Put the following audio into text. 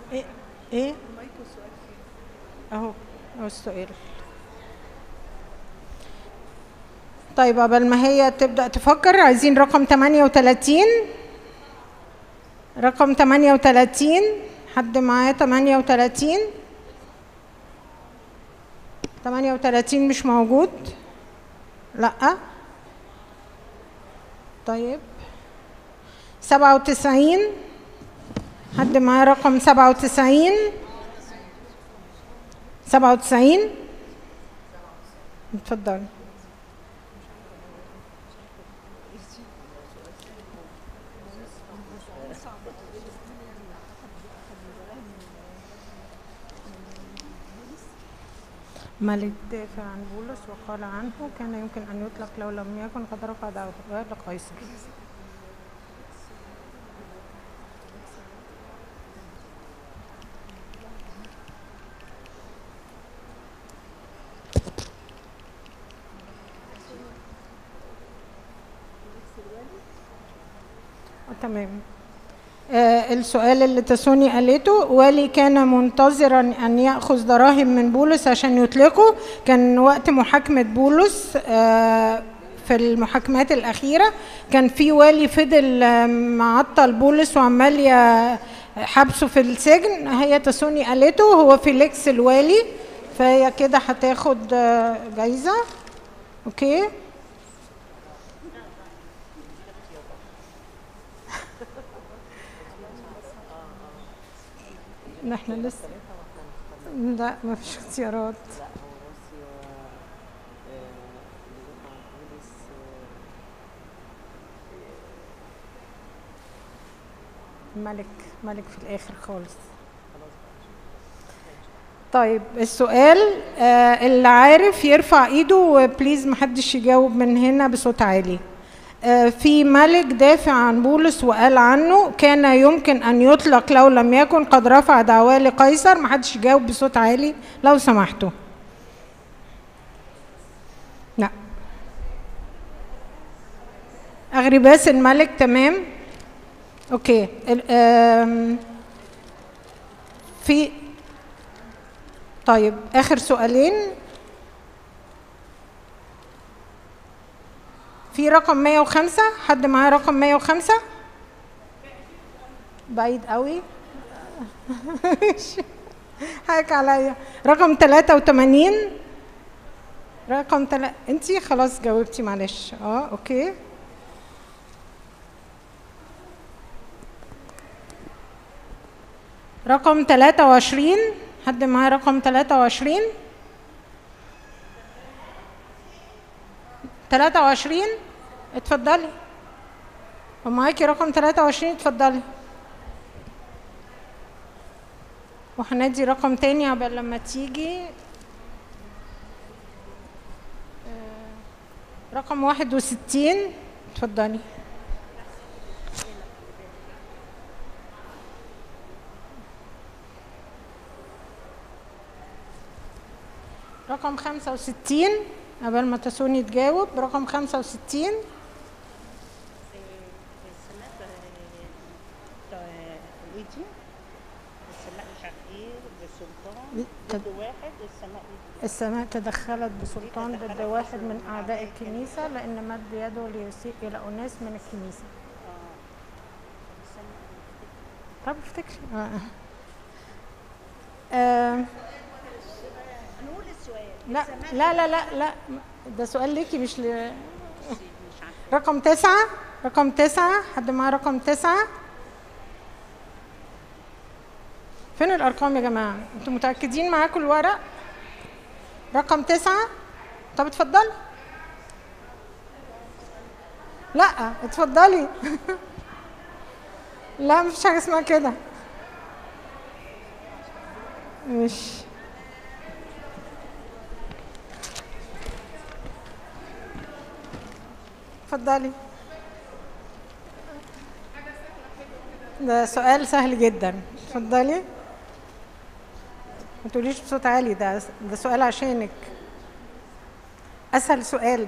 ايه ايه اهو اهو السؤال طيب قبل ما هي تبدأ تفكر عايزين رقم 38 رقم 38 حد معاه 38 38 مش موجود لا طيب 97 حد معاه رقم 97 97 اتفضل ملك دافع عن بولس وقال عنه كان يمكن أن يطلق لو لم يكن قد رفع دعوة لقيصر تمام آه السؤال اللي تسوني قالته والي كان منتظرا ان ياخذ دراهم من بولس عشان يطلقه كان وقت محاكمه بولس آه في المحاكمات الاخيره كان في والي فضل آه، معطل بولس وعمال ي- حبسه في السجن هي تسوني قالته هو فيليكس الوالي فهي كده هتاخد آه، جايزه اوكي احنا لسه لا ما فيش اختيارات لا هو بصي هو آه، اللي دفع بولس ملك ملك في الاخر خالص طيب السؤال آه اللي عارف يرفع ايده وبليز محدش يجاوب من هنا بصوت عالي آه في ملك دافع عن بولس وقال عنه كان يمكن ان يطلق لو لم يكن قد رفع دعواه لقيصر محدش يجاوب بصوت عالي لو سمحتوا لا اغرباس الملك تمام اوكي ال- آم، في طيب اخر سؤالين في رقم 105 حد معاه رقم 105 بعيد قوي حاجة عليا رقم 83 رقم تل... انتي خلاص جاوبتي معلش اه اوكي رقم 23 حد معاه رقم 23 23 اتفضلي ومعاكي رقم 23 اتفضلي وهندي رقم تاني عبال لما تيجي آه، رقم 61 اتفضلي رقم 65 قبل ما تسوني تجاوب رقم 65 سمعت ليديا السماء مش عارف ايه بسلطان ضد واحد السماء السماء تدخلت بسلطان ضد واحد من أعداء الكنيسة لأن مد يده ليسيء إلى أناس من الكنيسة طب افتكري آه. آه. نقول السؤال لا لا لا لا لا ده سؤال ليكي مش ل... مش عارف رقم تسعة رقم تسعة حد معاه رقم تسعة فين الأرقام يا جماعة؟ أنتوا متأكدين معاكم الورق؟ رقم تسعة طب اتفضلي لا اتفضلي لا مفيش حاجة اسمها كده مش اتفضلي ده سؤال سهل جدا اتفضلي ما تقوليش بصوت عالي ده ده سؤال عشانك اسهل سؤال